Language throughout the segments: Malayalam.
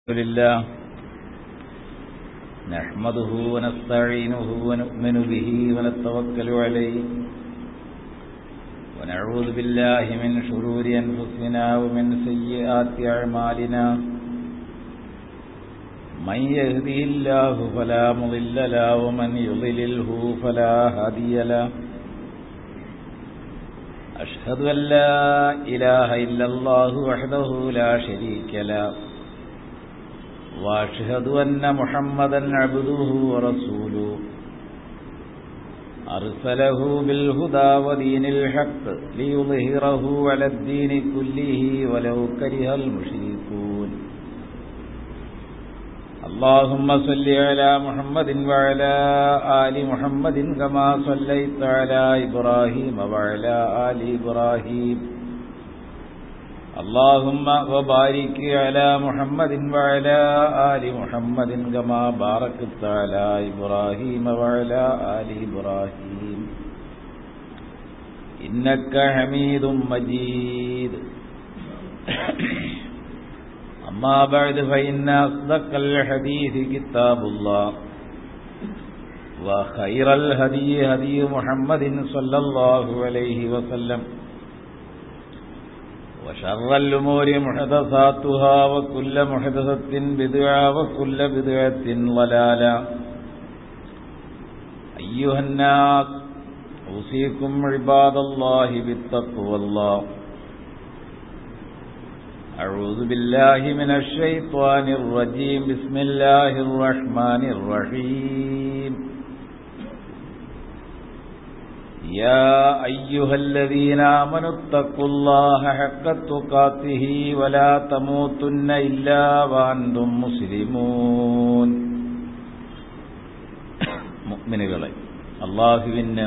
الحمد لله نحمده ونستعينه ونؤمن به ونتوكل عليه ونعوذ بالله من شرور أنفسنا ومن سيئات أعمالنا من يهده الله فلا مضل له ومن يضلله فلا هادي له أشهد أن لا إله إلا الله وحده لا شريك له واشهد ان محمدا عبده ورسوله ارسله بالهدى ودين الحق ليظهره على الدين كله ولو كره المشركون اللهم صل على محمد وعلى ال محمد كما صليت على ابراهيم وعلى ال ابراهيم اللهم وبارك على محمد وعلى آل محمد كما باركت على إبراهيم وعلى آل إبراهيم إنك حميد مجيد أما بعد فإن أصدق الحديث كتاب الله وخير الهدي هدي محمد صلى الله عليه وسلم وشر الأمور محدثاتها وكل محدثة بدعة وكل بدعة ضلالة أيها الناس أوصيكم عباد الله بالتقوى الله أعوذ بالله من الشيطان الرجيم بسم الله الرحمن الرحيم يا أيها الذين آمنوا اتقوا الله حق تقاته ولا تموتن إلا وأنتم مسلمون മുഅ്മിനുകളെ അള്ളാഹുവിന്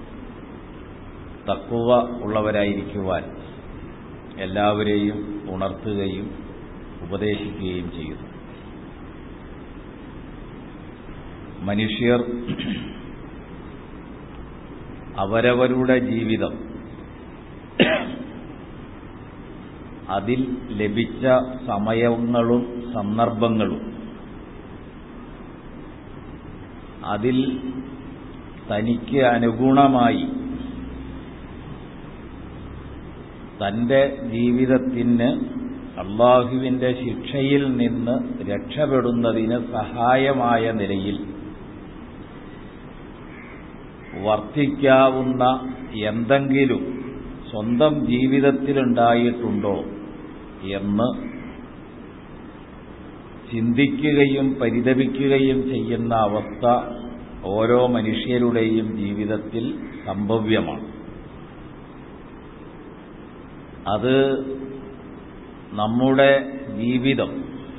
തക്കുവ ഉള്ളവരായിരിക്കുവാൻ എല്ലാവരെയും ഉണർത്തുകയും ഉപദേശിക്കുകയും ചെയ്യുന്നു മനുഷ്യർ അവരവരുടെ ജീവിതം അതിൽ ലഭിച്ച സമയങ്ങളും സന്ദർഭങ്ങളും അതിൽ തനിക്ക് അനുഗുണമായി തൻ്റെ ജീവിതത്തിന് അള്ളാഹുവിൻ്റെ ശിക്ഷയിൽ നിന്ന് രക്ഷപ്പെടുന്നതിന് സഹായമായ നിലയിൽ വർത്തിക്കാവുന്ന എന്തെങ്കിലും സ്വന്തം ജീവിതത്തിലുണ്ടായിട്ടുണ്ടോ എന്ന് ചിന്തിക്കുകയും പരിതപിക്കുകയും ചെയ്യുന്ന അവസ്ഥ ഓരോ മനുഷ്യരുടെയും ജീവിതത്തിൽ സംഭവ്യമാണ് അത് നമ്മുടെ ജീവിതം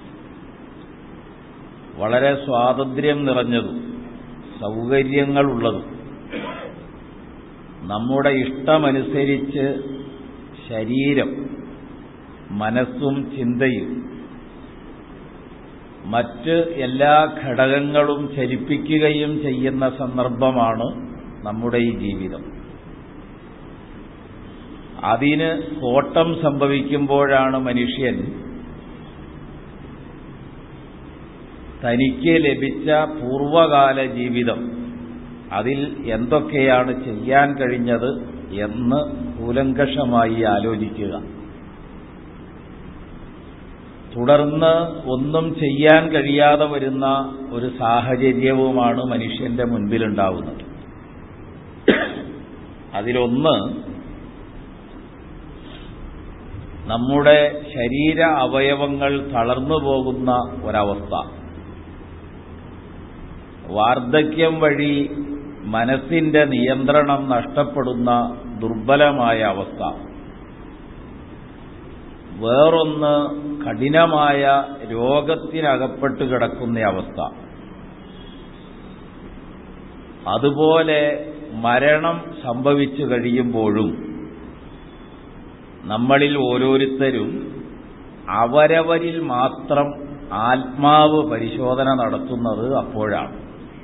വളരെ സ്വാതന്ത്ര്യം നിറഞ്ഞതും സൗകര്യങ്ങളുള്ളതും നമ്മുടെ ഇഷ്ടമനുസരിച്ച് ശരീരം മനസ്സും ചിന്തയും മറ്റ് എല്ലാ ഘടകങ്ങളും ചലിപ്പിക്കുകയും ചെയ്യുന്ന സന്ദർഭമാണ് നമ്മുടെ ഈ ജീവിതം അതിന് കോട്ടം സംഭവിക്കുമ്പോഴാണ് മനുഷ്യൻ തനിക്ക് ലഭിച്ച പൂർവകാല ജീവിതം അതിൽ എന്തൊക്കെയാണ് ചെയ്യാൻ കഴിഞ്ഞത് എന്ന് കൂലങ്കഷമായി ആലോചിക്കുക തുടർന്ന് ഒന്നും ചെയ്യാൻ കഴിയാതെ വരുന്ന ഒരു സാഹചര്യവുമാണ് മനുഷ്യന്റെ മുൻപിലുണ്ടാവുന്നത് അതിലൊന്ന് നമ്മുടെ ശരീര അവയവങ്ങൾ തളർന്നു പോകുന്ന ഒരവസ്ഥ വാർദ്ധക്യം വഴി മനസ്സിന്റെ നിയന്ത്രണം നഷ്ടപ്പെടുന്ന ദുർബലമായ അവസ്ഥ വേറൊന്ന് കഠിനമായ രോഗത്തിനകപ്പെട്ട് കിടക്കുന്ന അവസ്ഥ അതുപോലെ മരണം സംഭവിച്ചു കഴിയുമ്പോഴും നമ്മളിൽ ഓരോരുത്തരും അവരവരിൽ മാത്രം ആത്മാവ് പരിശോധന നടത്തുന്നത് അപ്പോഴാണ്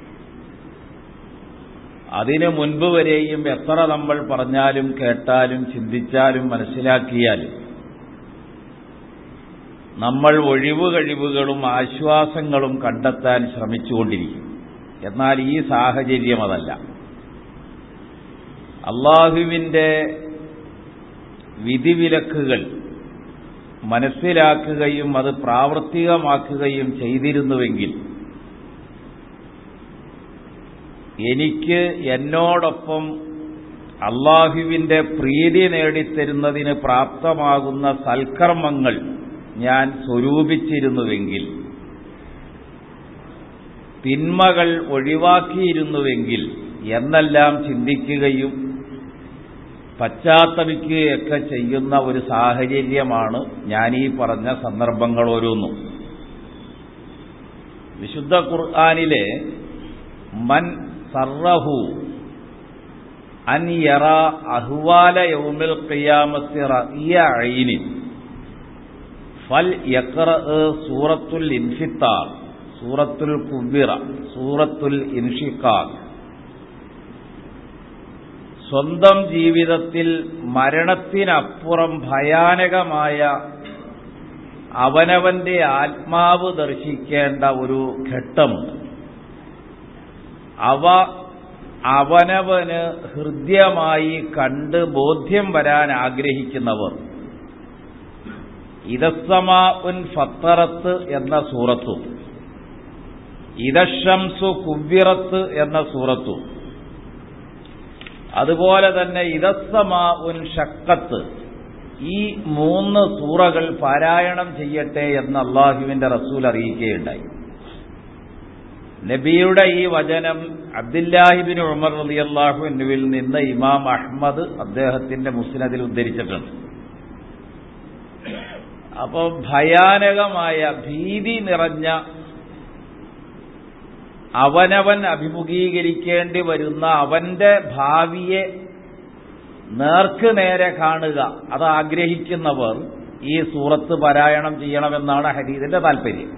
അതിനു മുൻപ് വരെയും എത്ര നമ്മൾ പറഞ്ഞാലും കേട്ടാലും ചിന്തിച്ചാലും മനസ്സിലാക്കിയാലും നമ്മൾ ഒഴിവ് കഴിവുകളും ആശ്വാസങ്ങളും കണ്ടെത്താൻ ശ്രമിച്ചുകൊണ്ടിരിക്കും എന്നാൽ ഈ സാഹചര്യം അതല്ല അള്ളാഹുവിൻ്റെ വിധിവിലക്കുകൾ മനസ്സിലാക്കുകയും അത് പ്രാവർത്തികമാക്കുകയും ചെയ്തിരുന്നുവെങ്കിൽ എനിക്ക് എന്നോടൊപ്പം അള്ളാഹുവിൻ്റെ പ്രീതി നേടിത്തരുന്നതിന് പ്രാപ്തമാകുന്ന സൽക്കർമ്മങ്ങൾ ഞാൻ സ്വരൂപിച്ചിരുന്നുവെങ്കിൽ തിന്മകൾ ഒഴിവാക്കിയിരുന്നുവെങ്കിൽ എന്നെല്ലാം ചിന്തിക്കുകയും പശ്ചാത്തപിക്കുകയൊക്കെ ചെയ്യുന്ന ഒരു സാഹചര്യമാണ് ഞാൻ ഈ പറഞ്ഞ സന്ദർഭങ്ങൾ ഓരോന്നും വിശുദ്ധ ഖുർആാനിലെ മൻ സർറഹു അൻ യറ അഹ്വാല യൗമിൽ ഖിയാമത്തി റഇയ ഐനിൻ ഫൽ യഖ്റ സൂറത്തുൽ ഇൻഫിത്താർ സൂറത്തുൽ കുബിറ സൂറത്തുൽ ഇൻഷിഖാഖ് സ്വന്തം ജീവിതത്തിൽ മരണത്തിനപ്പുറം ഭയാനകമായ അവനവന്റെ ആത്മാവ് ദർശിക്കേണ്ട ഒരു ഘട്ടമുണ്ട് അവ അവനവന് ഹൃദ്യമായി കണ്ട് ബോധ്യം വരാൻ ആഗ്രഹിക്കുന്നവർ ഇതസ്സമാ ഉൻ ഫത്തറത്ത് എന്ന സൂറത്തും ഇതഷംസു കുവ്വിറത്ത് എന്ന സൂറത്തും അതുപോലെ തന്നെ ഇതസ്സമാ ഉൻ ഷക്കത്ത് ഈ മൂന്ന് സൂറകൾ പാരായണം ചെയ്യട്ടെ എന്ന് അള്ളാഹുവിന്റെ റസൂൽ അറിയിക്കുകയുണ്ടായി നബിയുടെ ഈ വചനം അബ്ദുല്ലാഹിബിൻ ഉമർ റളിയല്ലാഹു എന്നിവിൽ നിന്ന് ഇമാം അഹ്മദ് അദ്ദേഹത്തിന്റെ മുസ്നദിൽ ഉദ്ധരിച്ചിട്ടുണ്ട് അപ്പോൾ ഭയാനകമായ ഭീതി നിറഞ്ഞ അവനവൻ അഭിമുഖീകരിക്കേണ്ടി വരുന്ന അവന്റെ ഭാവിയെ നേർക്ക് നേരെ കാണുക അത് ആഗ്രഹിക്കുന്നവർ ഈ സൂറത്ത് പാരായണം ചെയ്യണമെന്നാണ് ഹരീതിന്റെ താല്പര്യം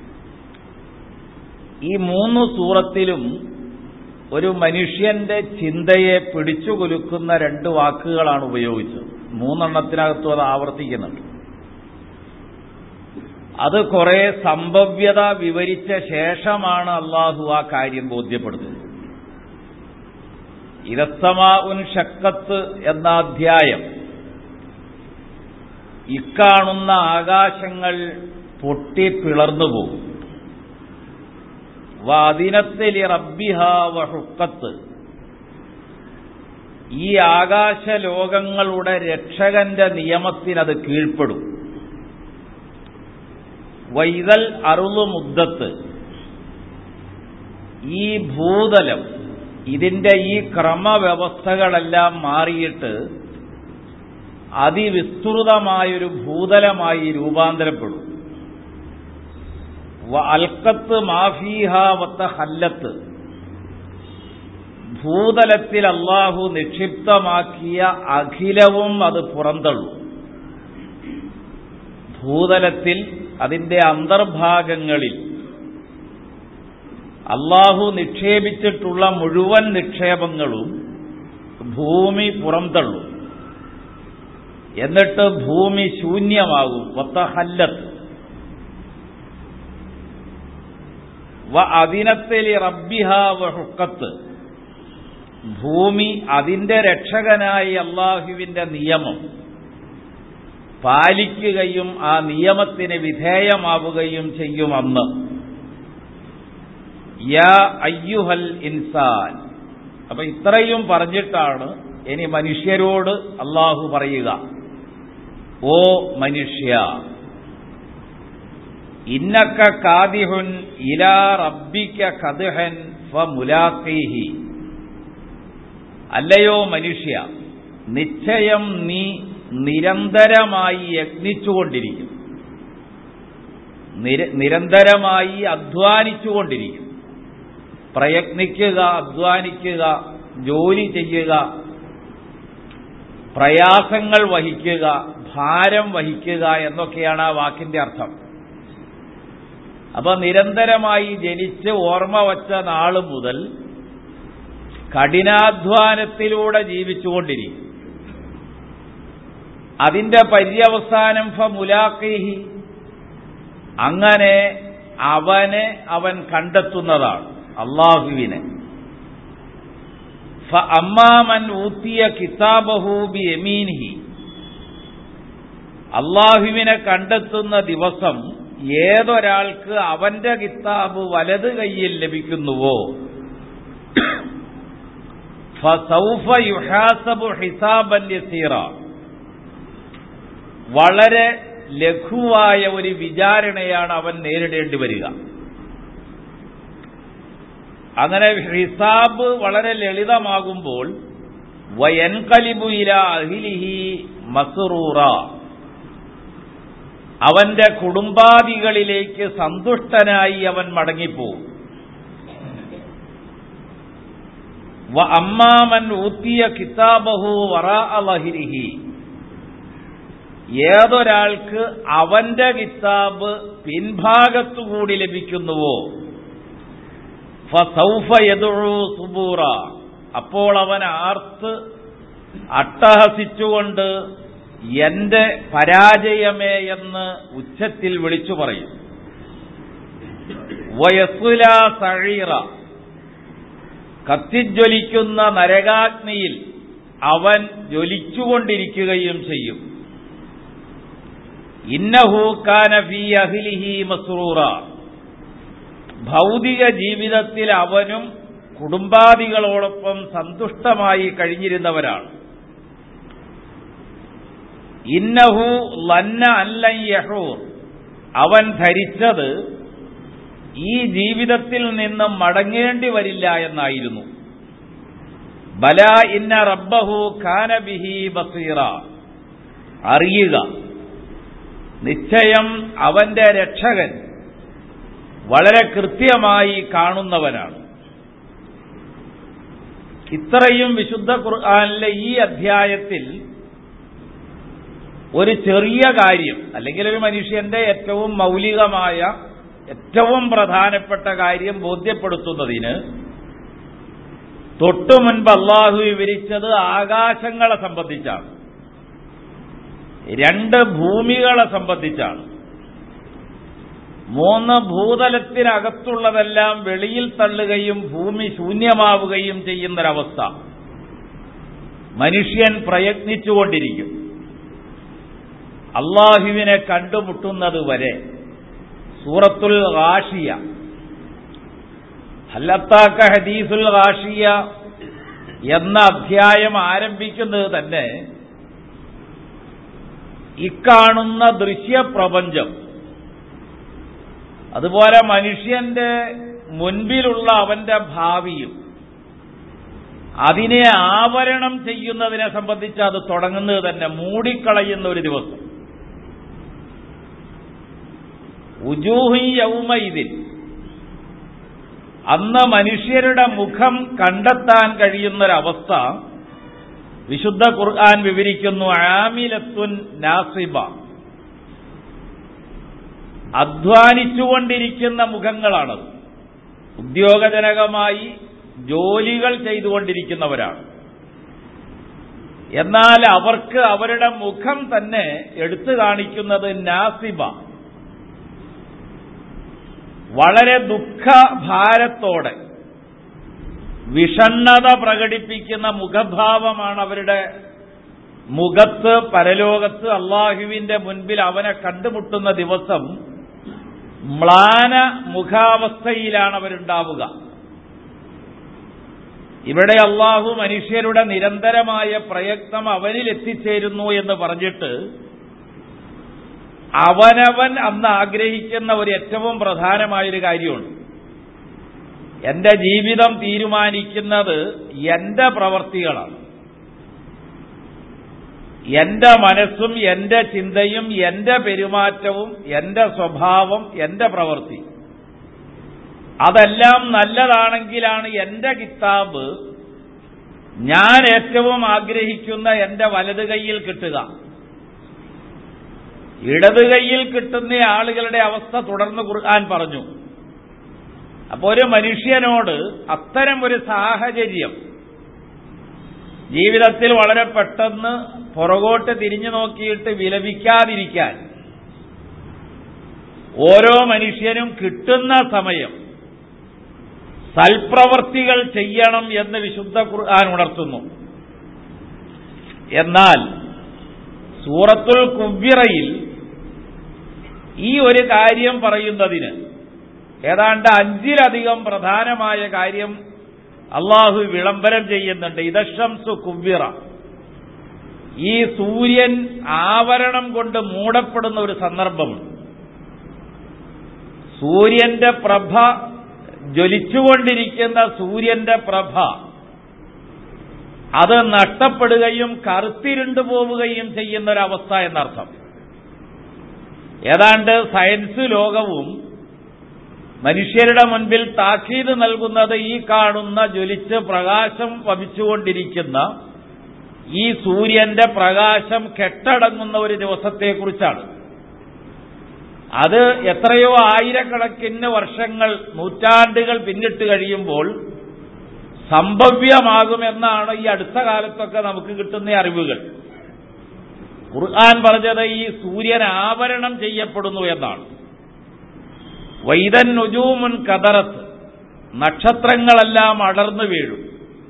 ഈ മൂന്ന് സൂറത്തിലും ഒരു മനുഷ്യന്റെ ചിന്തയെ പിടിച്ചുകുലുക്കുന്ന രണ്ട് വാക്കുകളാണ് ഉപയോഗിച്ചത് മൂന്നെണ്ണത്തിനകത്തും അത് ആവർത്തിക്കുന്നുണ്ട് അത് കുറെ സംഭവ്യത വിവരിച്ച ശേഷമാണ് അള്ളാഹു ആ കാര്യം ബോധ്യപ്പെടുത്തുന്നത് ഇരസ്തമാ ഉൻ ഷക്കത്ത് എന്ന അധ്യായം ഇക്കാണുന്ന ആകാശങ്ങൾ പൊട്ടി പിളർന്നു പോകും വാദിനത്തിലി റബ്ബിഹ വഹുക്കത്ത് ഈ ആകാശ ലോകങ്ങളുടെ രക്ഷകന്റെ നിയമത്തിനത് കീഴ്പ്പെടും വൈതൽ അറുളു മുദ്ദത്ത് ഈ ഭൂതലം ഇതിന്റെ ഈ ക്രമവ്യവസ്ഥകളെല്ലാം മാറിയിട്ട് അതിവിസ്തൃതമായൊരു ഭൂതലമായി രൂപാന്തരപ്പെടും അൽക്കത്ത് മാഫീഹ വത്ത ഹല്ലത്ത് ഭൂതലത്തിൽ അള്ളാഹു നിക്ഷിപ്തമാക്കിയ അഖിലവും അത് പുറന്തള്ളും ഭൂതലത്തിൽ അതിന്റെ അന്തർഭാഗങ്ങളിൽ അള്ളാഹു നിക്ഷേപിച്ചിട്ടുള്ള മുഴുവൻ നിക്ഷേപങ്ങളും ഭൂമി പുറംതള്ളും എന്നിട്ട് ഭൂമി ശൂന്യമാകും വത്തഹല്ലത്ത് വ അതിനത്തിലി റബ്ബിഹ വഹുക്കത്ത് ഭൂമി അതിന്റെ രക്ഷകനായി അള്ളാഹുവിന്റെ നിയമം പാലിക്കുകയും ആ നിയമത്തിന് വിധേയമാവുകയും ചെയ്യുമെന്ന് യാ അയ്യുഹൽ ഇൻസാൻ അപ്പൊ ഇത്രയും പറഞ്ഞിട്ടാണ് ഇനി മനുഷ്യരോട് അള്ളാഹു പറയുക ഓ മനുഷ്യ ഇന്നക്ക കാദിഹുൻ ഇലാ റബ്ബിക്ക കദ്ഹൻ ഫ മുലാഖീഹി അല്ലയോ മനുഷ്യ നിശ്ചയം നീ നിരന്തരമായി യത്നിച്ചുകൊണ്ടിരിക്കും നിരന്തരമായി അധ്വാനിച്ചുകൊണ്ടിരിക്കും പ്രയത്നിക്കുക അധ്വാനിക്കുക ജോലി ചെയ്യുക പ്രയാസങ്ങൾ വഹിക്കുക ഭാരം വഹിക്കുക എന്നൊക്കെയാണ് ആ വാക്കിന്റെ അർത്ഥം അപ്പൊ നിരന്തരമായി ജനിച്ച് ഓർമ്മ വച്ച നാള് മുതൽ കഠിനാധ്വാനത്തിലൂടെ ജീവിച്ചുകൊണ്ടിരിക്കും അതിന്റെ പര്യവസാനം ഫ മുലാഖീഹി അങ്ങനെ അവനെ അവൻ കണ്ടെത്തുന്നതാണ് അള്ളാഹുവിനെ അമ്മാമൻ ഊത്തിയ കിതാബഹു ബി യമീൻഹി അള്ളാഹുവിനെ കണ്ടെത്തുന്ന ദിവസം ഏതൊരാൾക്ക് അവന്റെ കിതാബ് വലത് കൈയിൽ ലഭിക്കുന്നുവോ ഫസൗഫ യുഹാസബു ഹിസാബൻ യസീറ വളരെ ലഘുവായ ഒരു വിചാരണയാണ് അവൻ നേരിടേണ്ടി വരിക അങ്ങനെ ഹിസാബ് വളരെ ലളിതമാകുമ്പോൾ വയൻകലിബു ഇല അഹിലിഹി മസുറൂറ അവന്റെ കുടുംബാദികളിലേക്ക് സന്തുഷ്ടനായി അവൻ മടങ്ങിപ്പോവും വ അമ്മാമൻ ഊത്തിയ കിതാബഹു വറ അലഹിരിഹി ഏതൊരാൾക്ക് അവന്റെ കിതാബ് പിൻഭാഗത്തുകൂടി ലഭിക്കുന്നുവോ ഫസൗഫ യദുഴു സുബൂറ അപ്പോൾ അവൻ ആർത്ത് അട്ടഹസിച്ചുകൊണ്ട് എന്റെ പരാജയമേ എന്ന് ഉച്ചത്തിൽ വിളിച്ചു പറയും വയസുല സഴീറ കത്തിജ്വലിക്കുന്ന നരകാഗ്നിയിൽ അവൻ ജ്വലിച്ചുകൊണ്ടിരിക്കുകയും ചെയ്യും ഇന്നഹു കാന ഫീ അഹ്ലിഹി മസ്റൂറ ഭൗതിക ജീവിതത്തിൽ അവനും കുടുംബാദികളോടൊപ്പം സന്തുഷ്ടമായി കഴിഞ്ഞിരുന്നവരാണ് ഇന്നഹു ലന്ന അല്ലൻ യഹൂർ അവൻ ധരിച്ചത് ഈ ജീവിതത്തിൽ നിന്ന് മടങ്ങേണ്ടി വരില്ല എന്നായിരുന്നു ബല ഇന്ന റബ്ബഹു കാനബിഹി ബസീറ അറിയുക നിശ്ചയം അവന്റെ രക്ഷകൻ വളരെ കൃത്യമായി കാണുന്നവനാണ് ഇത്രയും വിശുദ്ധ ഖുർആാനിലെ ഈ അധ്യായത്തിൽ ഒരു ചെറിയ കാര്യം അല്ലെങ്കിൽ ഒരു മനുഷ്യന്റെ ഏറ്റവും മൗലികമായ ഏറ്റവും പ്രധാനപ്പെട്ട കാര്യം ബോധ്യപ്പെടുത്തുന്നതിന് തൊട്ടു മുൻപ് അള്ളാഹു വിവരിച്ചത് ആകാശങ്ങളെ സംബന്ധിച്ചാണ് രണ്ട് ഭൂമികളെ സംബന്ധിച്ചാണ് മൂന്ന് ഭൂതലത്തിനകത്തുള്ളതെല്ലാം വെളിയിൽ തള്ളുകയും ഭൂമി ശൂന്യമാവുകയും ചെയ്യുന്നൊരവസ്ഥ മനുഷ്യൻ പ്രയത്നിച്ചുകൊണ്ടിരിക്കും അള്ളാഹുവിനെ കണ്ടുമുട്ടുന്നത് വരെ സൂറത്തുൽ ഗാഷിയ ഹല്ലത്താക്ക ഹദീസുൽ ഗാഷിയ എന്ന അധ്യായം ആരംഭിക്കുന്നത് തന്നെ ഇക്കാണുന്ന ദൃശ്യപ്രപഞ്ചം അതുപോലെ മനുഷ്യന്റെ മുൻപിലുള്ള അവന്റെ ഭാവിയും അതിനെ ആവരണം ചെയ്യുന്നതിനെ സംബന്ധിച്ച് അത് തുടങ്ങുന്നത് തന്നെ മൂടിക്കളയുന്ന ഒരു ദിവസം ഉജൂഹി യൗമ ഇതിൽ അന്ന് മനുഷ്യരുടെ മുഖം കണ്ടെത്താൻ കഴിയുന്നൊരവസ്ഥ വിശുദ്ധ ഖുർആൻ വിവരിക്കുന്നു ആമിലത്തുൻ നാസിബ അധ്വാനിച്ചുകൊണ്ടിരിക്കുന്ന മുഖങ്ങളാണത് ഉദ്യോഗജനകമായി ജോലികൾ ചെയ്തുകൊണ്ടിരിക്കുന്നവരാണ് എന്നാൽ അവർക്ക് അവരുടെ മുഖം തന്നെ എടുത്തു കാണിക്കുന്നത് നാസിബ വളരെ ദുഃഖഭാരത്തോടെ വിഷണ്ണത പ്രകടിപ്പിക്കുന്ന മുഖഭാവമാണ് അവരുടെ മുഖത്ത് പരലോകത്ത് അള്ളാഹുവിന്റെ മുൻപിൽ അവനെ കണ്ടുമുട്ടുന്ന ദിവസം മ്ലാന മുഖാവസ്ഥയിലാണ് അവരുണ്ടാവുക ഇവിടെ അള്ളാഹു മനുഷ്യരുടെ നിരന്തരമായ പ്രയത്നം അവനിൽ എത്തിച്ചേരുന്നു എന്ന് പറഞ്ഞിട്ട് അവനവൻ അന്ന് ആഗ്രഹിക്കുന്ന ഒരു ഏറ്റവും പ്രധാനമായൊരു കാര്യമുണ്ട് എന്റെ ജീവിതം തീരുമാനിക്കുന്നത് എന്റെ പ്രവർത്തികളാണ് എന്റെ മനസ്സും എന്റെ ചിന്തയും എന്റെ പെരുമാറ്റവും എന്റെ സ്വഭാവം എന്റെ പ്രവൃത്തി അതെല്ലാം നല്ലതാണെങ്കിലാണ് എന്റെ കിതാബ് ഞാൻ ഏറ്റവും ആഗ്രഹിക്കുന്ന എന്റെ വലത് കൈയിൽ കിട്ടുക ഇടത് കൈയിൽ കിട്ടുന്ന ആളുകളുടെ അവസ്ഥ തുടർന്ന് ഖുർആൻ പറഞ്ഞു അപ്പോൾ ഒരു മനുഷ്യനോട് അത്തരം ഒരു സാഹചര്യം ജീവിതത്തിൽ വളരെ പെട്ടെന്ന് പുറകോട്ട് തിരിഞ്ഞു നോക്കിയിട്ട് വിലപിക്കാതിരിക്കാൻ ഓരോ മനുഷ്യനും കിട്ടുന്ന സമയം സൽപ്രവർത്തികൾ ചെയ്യണം എന്ന് വിശുദ്ധ ഖുർആൻ ഉണർത്തുന്നു എന്നാൽ സൂറത്തുൽ കുവ്വിറയിൽ ഈ ഒരു കാര്യം പറയുന്നതിന് ഏതാണ്ട് അഞ്ചിലധികം പ്രധാനമായ കാര്യം അള്ളാഹു വിളംബരം ചെയ്യുന്നുണ്ട് ഇതശംസു കുവ്വിറ ഈ സൂര്യൻ ആവരണം കൊണ്ട് മൂടപ്പെടുന്ന ഒരു സന്ദർഭമുണ്ട് സൂര്യന്റെ പ്രഭ ജ്വലിച്ചുകൊണ്ടിരിക്കുന്ന സൂര്യന്റെ പ്രഭ അത് നഷ്ടപ്പെടുകയും കറുത്തിരുണ്ടു പോവുകയും ചെയ്യുന്ന ഒരവസ്ഥ എന്നർത്ഥം ഏതാണ്ട് സയൻസ് ലോകവും മനുഷ്യരുടെ മുൻപിൽ താക്കീത് നൽകുന്നത് ഈ കാണുന്ന ജ്വലിച്ച് പ്രകാശം വമിച്ചുകൊണ്ടിരിക്കുന്ന ഈ സൂര്യന്റെ പ്രകാശം കെട്ടടങ്ങുന്ന ഒരു ദിവസത്തെക്കുറിച്ചാണ് അത് എത്രയോ ആയിരക്കണക്കിന് വർഷങ്ങൾ നൂറ്റാണ്ടുകൾ പിന്നിട്ട് കഴിയുമ്പോൾ സംഭവ്യമാകുമെന്നാണ് ഈ അടുത്ത കാലത്തൊക്കെ നമുക്ക് കിട്ടുന്ന അറിവുകൾ ഖുർആൻ പറഞ്ഞത് ഈ സൂര്യൻ ആവരണം ചെയ്യപ്പെടുന്നു എന്നാണ് വൈതൻ നുജൂമുൻ കതറത്ത് നക്ഷത്രങ്ങളെല്ലാം അടർന്നു വീഴും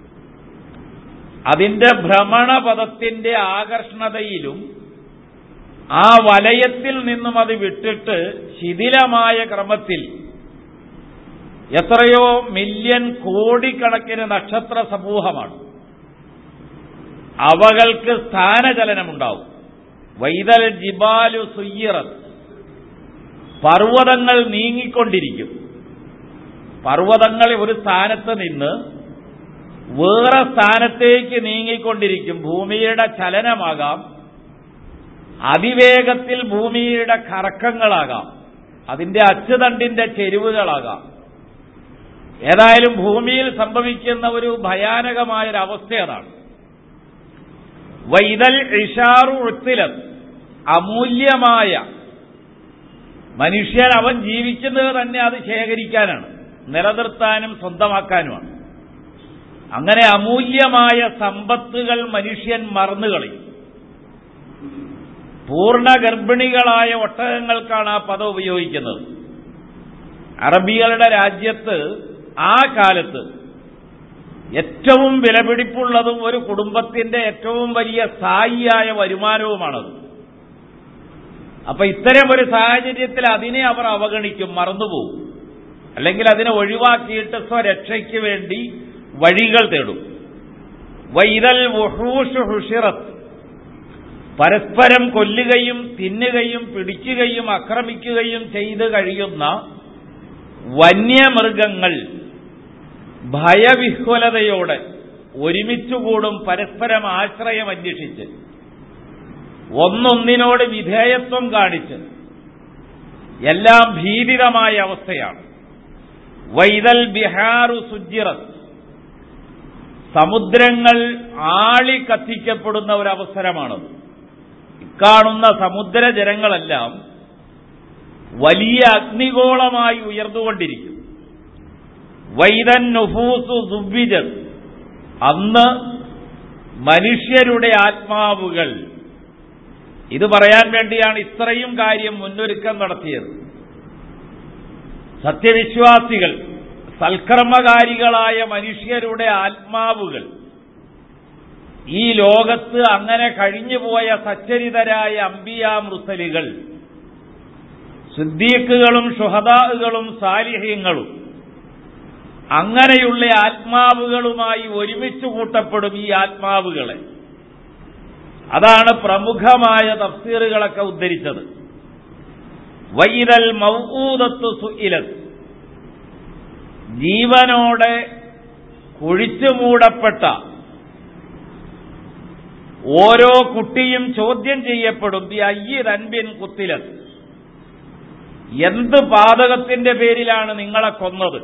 അതിന്റെ ഭ്രമണപഥത്തിന്റെ ആകർഷണതയിലും ആ വലയത്തിൽ നിന്നും അത് വിട്ടിട്ട് ശിഥിലമായ ക്രമത്തിൽ എത്രയോ മില്യൺ കോടിക്കണക്കിന് നക്ഷത്ര സമൂഹമാണ് അവകൾക്ക് സ്ഥാനചലനമുണ്ടാവും വൈതൽ ജിബാലു സുയ്യിറത്ത് പർവ്വതങ്ങൾ നീങ്ങിക്കൊണ്ടിരിക്കും പർവ്വതങ്ങൾ ഒരു സ്ഥാനത്ത് നിന്ന് വേറെ സ്ഥാനത്തേക്ക് നീങ്ങിക്കൊണ്ടിരിക്കും ഭൂമിയുടെ ചലനമാകാം അതിവേഗത്തിൽ ഭൂമിയുടെ കറക്കങ്ങളാകാം അതിന്റെ അച്ചുതണ്ടിന്റെ ചെരിവുകളാകാം ഏതായാലും ഭൂമിയിൽ സംഭവിക്കുന്ന ഒരു ഭയാനകമായൊരവസ്ഥ അതാണ് വൈതൽ ഇഷാറു ഉത്തിലത് അമൂല്യമായ മനുഷ്യൻ അവൻ ജീവിക്കുന്നത് തന്നെ അത് ശേഖരിക്കാനാണ് നിലനിർത്താനും സ്വന്തമാക്കാനുമാണ് അങ്ങനെ അമൂല്യമായ സമ്പത്തുകൾ മനുഷ്യൻ മറന്നുകളയും പൂർണ്ണ ഗർഭിണികളായ ഒട്ടകങ്ങൾക്കാണ് ആ പദം ഉപയോഗിക്കുന്നത് അറബികളുടെ രാജ്യത്ത് ആ കാലത്ത് ഏറ്റവും വിലപിടിപ്പുള്ളതും ഒരു കുടുംബത്തിന്റെ ഏറ്റവും വലിയ സ്ഥായിയായ വരുമാനവുമാണത് അപ്പൊ ഇത്തരം ഒരു സാഹചര്യത്തിൽ അതിനെ അവർ അവഗണിക്കും മറന്നുപോകും അല്ലെങ്കിൽ അതിനെ ഒഴിവാക്കിയിട്ട് സ്വരക്ഷയ്ക്ക് വേണ്ടി വഴികൾ തേടും വൈതൽ വുഹൂഷ് ഹുഷിറത്ത് പരസ്പരം കൊല്ലുകയും തിന്നുകയും പിടിക്കുകയും ആക്രമിക്കുകയും ചെയ്ത് കഴിയുന്ന വന്യമൃഗങ്ങൾ ഭയവിഹ്വലതയോടെ ഒരുമിച്ചുകൂടും പരസ്പരം ആശ്രയം അന്വേഷിച്ച് ഒന്നൊന്നിനോട് വിധേയത്വം കാണിച്ച് എല്ലാം ഭീതിതമായ അവസ്ഥയാണ് വൈതൽ ബിഹാറു സുജിറത്ത് സമുദ്രങ്ങൾ ആളി കത്തിക്കപ്പെടുന്ന ഒരവസരമാണത് ഇക്കാണുന്ന സമുദ്രജലങ്ങളെല്ലാം വലിയ അഗ്നിഗോളമായി ഉയർന്നുകൊണ്ടിരിക്കും വൈതൻ നുഫൂസു സുബിജത് അന്ന് മനുഷ്യരുടെ ആത്മാവുകൾ ഇത് പറയാൻ വേണ്ടിയാണ് ഇത്രയും കാര്യം മുന്നൊരുക്കം നടത്തിയത് സത്യവിശ്വാസികൾ സൽക്കർമ്മകാരികളായ മനുഷ്യരുടെ ആത്മാവുകൾ ഈ ലോകത്ത് അങ്ങനെ കഴിഞ്ഞുപോയ സച്ചരിതരായ അമ്പിയ മൃസലികൾ സിദ്ദീഖുകളും ഷുഹദാഹുകളും സാലിഹ്യങ്ങളും അങ്ങനെയുള്ള ആത്മാവുകളുമായി ഒരുമിച്ച് കൂട്ടപ്പെടും ഈ ആത്മാവുകളെ അതാണ് പ്രമുഖമായ തഫ്സീറുകളൊക്കെ ഉദ്ധരിച്ചത് വൈതൽ മൗഊദത്തു സുഇലത്ത് ജീവനോടെ കുഴിച്ചു മൂടപ്പെട്ട ഓരോ കുട്ടിയും ചോദ്യം ചെയ്യപ്പെടും ഈ അയ്യത് അൻപിൻ കുത്തിലത്ത് എന്ത് പാതകത്തിന്റെ പേരിലാണ് നിങ്ങളെ കൊന്നത്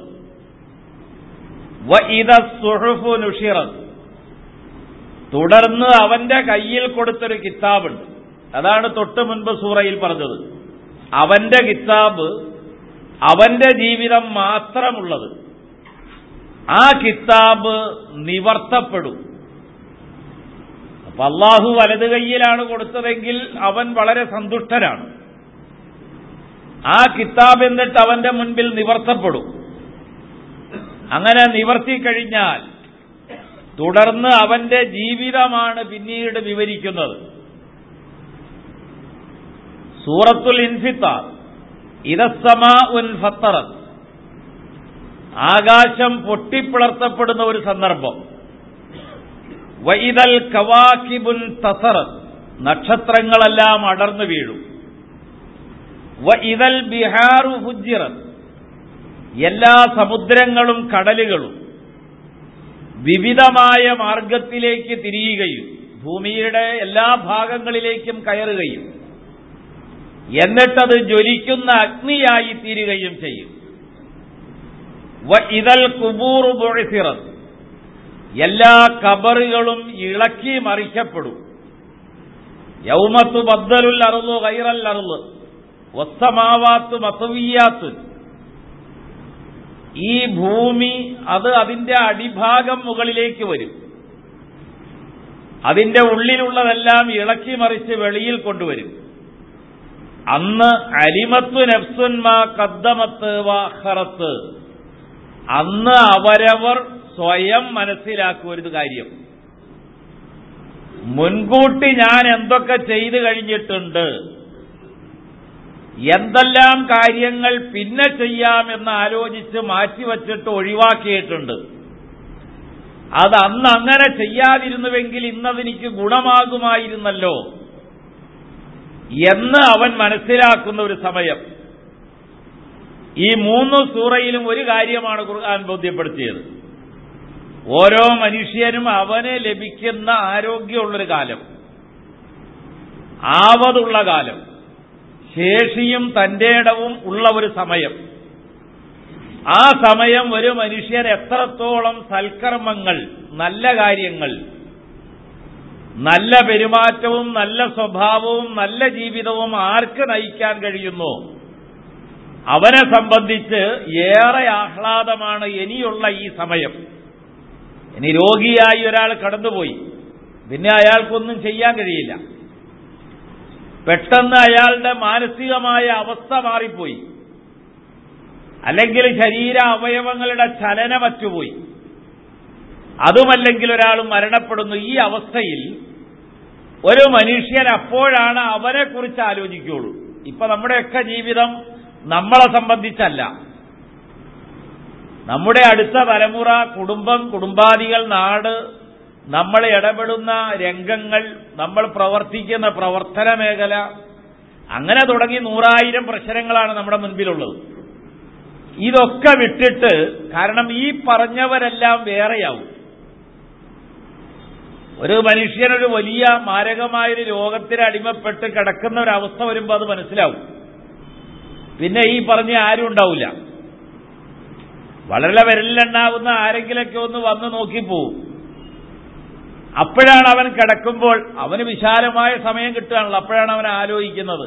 വഇദ സുഹുഫു നുഷിറത് തുടർന്ന് അവന്റെ കയ്യിൽ കൊടുത്തൊരു കിതാബുണ്ട് അതാണ് തൊട്ട് മുൻപ് സൂറയിൽ പറഞ്ഞത് അവന്റെ കിതാബ് അവന്റെ ജീവിതം മാത്രമുള്ളത് ആ കിതാബ് നിവർത്തപ്പെടും അപ്പൊ അള്ളാഹു വലത് കൈയിലാണ് കൊടുത്തതെങ്കിൽ അവൻ വളരെ സന്തുഷ്ടനാണ് ആ കിതാബ് എന്നിട്ട് അവന്റെ മുൻപിൽ നിവർത്തപ്പെടും അങ്ങനെ നിവർത്തി കഴിഞ്ഞാൽ തുടർന്ന് അവന്റെ ജീവിതമാണ് പിന്നീട് വിവരിക്കുന്നത് സൂറത്തുൽ ഇൻഫിത്താർ ഇതസമാ ഉൻ ഫത്തറത്ത് ആകാശം പൊട്ടിപ്പിളർത്തപ്പെടുന്ന ഒരു സന്ദർഭം വൈതൽ കവാക്കിബുൻ തസറത്ത് നക്ഷത്രങ്ങളെല്ലാം അടർന്നു വീഴും വഇദൽ ബിഹാറു ഹുജിറത്ത് എല്ലാ സമുദ്രങ്ങളും കടലുകളും വിവിധമായ മാർഗത്തിലേക്ക് തിരിയുകയും ഭൂമിയുടെ എല്ലാ ഭാഗങ്ങളിലേക്കും കയറുകയും എന്നിട്ടത് ജ്വലിക്കുന്ന അഗ്നിയായി തീരുകയും ചെയ്യും ഇതൽ കുബൂറു ബൊഴിസിറത്ത് എല്ലാ കബറുകളും ഇളക്കി മറിക്കപ്പെടും യൗമത്തു ബദ്ദലുൽ അറുളു കൈറൽ അറുള് ഒത്തമാവാത്തു മസവിയാത്തുൻ ഈ ഭൂമി അത് അതിന്റെ അടിഭാഗം മുകളിലേക്ക് വരും അതിന്റെ ഉള്ളിലുള്ളതെല്ലാം ഇളക്കി മറിച്ച് വെളിയിൽ കൊണ്ടുവരും അന്ന് അലിമത്തു നഫ്സുൻമാ കദ്ദമത്ത് വാഹറത്ത് അന്ന് അവരവർ സ്വയം മനസ്സിലാക്കും ഒരു കാര്യം മുൻകൂട്ടി ഞാൻ എന്തൊക്കെ ചെയ്തു കഴിഞ്ഞിട്ടുണ്ട് എന്തെല്ലാം കാര്യങ്ങൾ പിന്നെ ചെയ്യാമെന്ന് ആലോചിച്ച് മാറ്റിവച്ചിട്ട് ഒഴിവാക്കിയിട്ടുണ്ട് അത് അന്ന് അങ്ങനെ ചെയ്യാതിരുന്നുവെങ്കിൽ ഇന്നതെനിക്ക് ഗുണമാകുമായിരുന്നല്ലോ എന്ന് അവൻ മനസ്സിലാക്കുന്ന ഒരു സമയം ഈ മൂന്ന് സൂറയിലും ഒരു കാര്യമാണ് ഖുർആൻ ബോധ്യപ്പെടുത്തിയത് ഓരോ മനുഷ്യനും അവന് ലഭിക്കുന്ന ആരോഗ്യമുള്ളൊരു കാലം ആവതുള്ള കാലം ശേഷിയും തന്റെ ഇടവും ഉള്ള ഒരു സമയം ആ സമയം ഒരു മനുഷ്യൻ എത്രത്തോളം സൽക്കർമ്മങ്ങൾ നല്ല കാര്യങ്ങൾ നല്ല പെരുമാറ്റവും നല്ല സ്വഭാവവും നല്ല ജീവിതവും ആർക്ക് നയിക്കാൻ കഴിയുന്നു അവനെ സംബന്ധിച്ച് ഏറെ ആഹ്ലാദമാണ് ഇനിയുള്ള ഈ സമയം ഇനി രോഗിയായി ഒരാൾ കടന്നുപോയി പിന്നെ അയാൾക്കൊന്നും ചെയ്യാൻ കഴിയില്ല പെട്ടെന്ന് അയാളുടെ മാനസികമായ അവസ്ഥ മാറിപ്പോയി അല്ലെങ്കിൽ ശരീര അവയവങ്ങളുടെ ചലനമറ്റുപോയി അതുമല്ലെങ്കിൽ ഒരാൾ മരണപ്പെടുന്നു ഈ അവസ്ഥയിൽ ഒരു മനുഷ്യൻ അപ്പോഴാണ് അവനെക്കുറിച്ച് ആലോചിക്കുകയുള്ളൂ ഇപ്പൊ നമ്മുടെയൊക്കെ ജീവിതം നമ്മളെ സംബന്ധിച്ചല്ല നമ്മുടെ അടുത്ത തലമുറ കുടുംബം കുടുംബാദികൾ നാട് നമ്മൾ ഇടപെടുന്ന രംഗങ്ങൾ നമ്മൾ പ്രവർത്തിക്കുന്ന പ്രവർത്തന മേഖല അങ്ങനെ തുടങ്ങി നൂറായിരം പ്രശ്നങ്ങളാണ് നമ്മുടെ മുൻപിലുള്ളത് ഇതൊക്കെ വിട്ടിട്ട് കാരണം ഈ പറഞ്ഞവരെല്ലാം വേറെയാവും ഒരു മനുഷ്യനൊരു വലിയ മാരകമായൊരു രോഗത്തിന് അടിമപ്പെട്ട് കിടക്കുന്ന ഒരവസ്ഥ വരുമ്പോൾ അത് മനസ്സിലാവും പിന്നെ ഈ പറഞ്ഞ ആരും ഉണ്ടാവില്ല വളരെ വിരലിലെണ്ണാവുന്ന ആരെങ്കിലൊക്കെ ഒന്ന് വന്ന് നോക്കിപ്പോവും അപ്പോഴാണ് അവൻ കിടക്കുമ്പോൾ അവന് വിശാലമായ സമയം കിട്ടുകയാണല്ലോ അപ്പോഴാണ് അവൻ ആലോചിക്കുന്നത്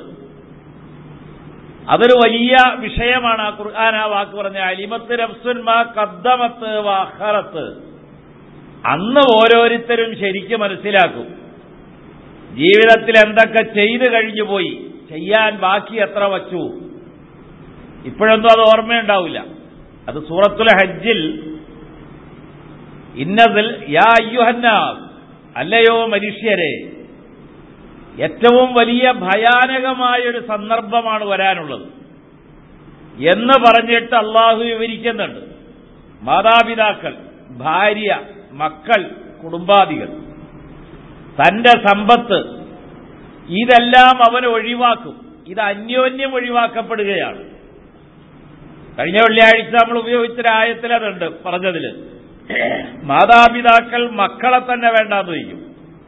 അതൊരു വലിയ വിഷയമാണ് ആ ഖുർആൻ ആ വാക്ക് പറഞ്ഞ അലിമത്ത് രഫ്സുൻമാ കദ്ദമത്ത് വാഹറത്ത് അന്ന് ഓരോരുത്തരും ശരിക്കും മനസ്സിലാക്കും ജീവിതത്തിൽ എന്തൊക്കെ ചെയ്തു കഴിഞ്ഞു പോയി ചെയ്യാൻ ബാക്കി എത്ര വച്ചു ഇപ്പോഴൊന്നും അത് ഓർമ്മയുണ്ടാവില്ല അത് സൂറത്തുൽ ഹജ്ജിൽ ഇന്നതിൽ യാ അയ്യുഹന്നാസ് അല്ലയോ മനുഷ്യരെ ഏറ്റവും വലിയ ഭയാനകമായ ഒരു സന്ദർഭമാണ് വരാനുള്ളത് എന്ന് പറഞ്ഞിട്ട് അള്ളാഹു വിവരിക്കുന്നുണ്ട് മാതാപിതാക്കൾ ഭാര്യ മക്കൾ കുടുംബാദികൾ തന്റെ സമ്പത്ത് ഇതെല്ലാം അവൻ ഒഴിവാക്കും ഇത് അന്യോന്യം ഒഴിവാക്കപ്പെടുകയാണ് കഴിഞ്ഞ വെള്ളിയാഴ്ച നമ്മൾ ഉപയോഗിച്ചൊരായത്തിൽ അതുണ്ട് പറഞ്ഞതിൽ മാതാപിതാക്കൾ മക്കളെ തന്നെ വേണ്ടാന്ന് വയ്ക്കും